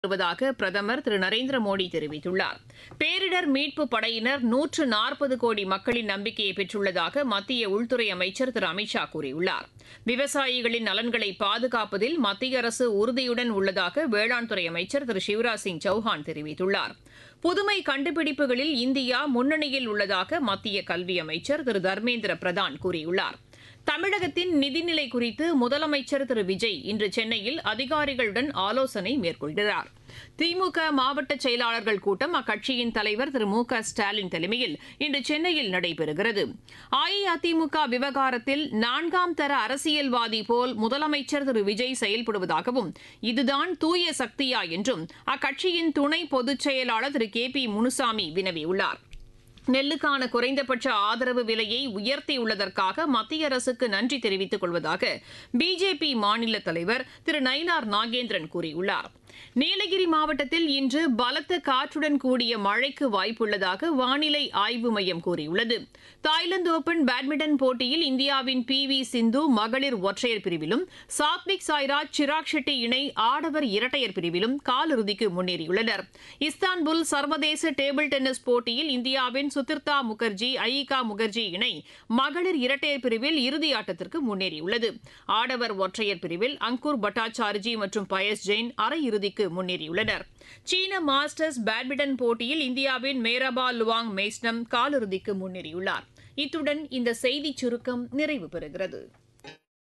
வருவதாக பிரதமர் திரு நரேந்திர மோடி தெரிவித்துள்ளார் பேரிடர் மீட்பு படையினர் நூற்று நாற்பது கோடி மக்களின் நம்பிக்கையை பெற்றுள்ளதாக மத்திய உள்துறை அமைச்சர் திரு அமித்ஷா கூறியுள்ளார் விவசாயிகளின் நலன்களை பாதுகாப்பதில் மத்திய அரசு உறுதியுடன் உள்ளதாக வேளாண் துறை அமைச்சர் திரு சிவராஜ் சிங் சௌஹான் தெரிவித்துள்ளார் புதுமை கண்டுபிடிப்புகளில் இந்தியா முன்னணியில் உள்ளதாக மத்திய கல்வி அமைச்சர் திரு தர்மேந்திர பிரதான் கூறியுள்ளார் தமிழகத்தின் நிதிநிலை குறித்து முதலமைச்சர் திரு விஜய் இன்று சென்னையில் அதிகாரிகளுடன் ஆலோசனை மேற்கொள்கிறார் திமுக மாவட்ட செயலாளர்கள் கூட்டம் அக்கட்சியின் தலைவர் திரு மு க ஸ்டாலின் தலைமையில் இன்று சென்னையில் நடைபெறுகிறது அஇஅதிமுக விவகாரத்தில் நான்காம் தர அரசியல்வாதி போல் முதலமைச்சர் திரு விஜய் செயல்படுவதாகவும் இதுதான் தூய சக்தியா என்றும் அக்கட்சியின் துணை பொதுச் செயலாளர் திரு கே பி முனுசாமி வினவியுள்ளார் நெல்லுக்கான குறைந்தபட்ச ஆதரவு விலையை உயர்த்தியுள்ளதற்காக மத்திய அரசுக்கு நன்றி தெரிவித்துக் கொள்வதாக பிஜேபி மாநில தலைவர் திரு நயினார் நாகேந்திரன் கூறியுள்ளார் நீலகிரி மாவட்டத்தில் இன்று பலத்த காற்றுடன் கூடிய மழைக்கு வாய்ப்புள்ளதாக வானிலை ஆய்வு மையம் கூறியுள்ளது தாய்லாந்து ஓபன் பேட்மிண்டன் போட்டியில் இந்தியாவின் பி வி சிந்து மகளிர் ஒற்றையர் பிரிவிலும் சாத்விக் சாய்ராஜ் சிராக் ஷெட்டி இணை ஆடவர் இரட்டையர் பிரிவிலும் காலிறுதிக்கு முன்னேறியுள்ளனர் இஸ்தான்புல் சர்வதேச டேபிள் டென்னிஸ் போட்டியில் இந்தியாவின் சுதிர்தா முகர்ஜி அயிகா முகர்ஜி இணை மகளிர் இரட்டையர் பிரிவில் இறுதி ஆட்டத்திற்கு முன்னேறியுள்ளது ஆடவர் ஒற்றையர் பிரிவில் அங்குர் பட்டாச்சார்ஜி மற்றும் பயஸ் ஜெயின் அரையிறுதிக்கு முன்னேறியுள்ளனர் சீன மாஸ்டர்ஸ் பேட்மிண்டன் போட்டியில் இந்தியாவின் மேரபா லுவாங் மெய்ஸ்னம் காலிறுதிக்கு முன்னேறியுள்ளார் இத்துடன் இந்த செய்திச் சுருக்கம் நிறைவு பெறுகிறது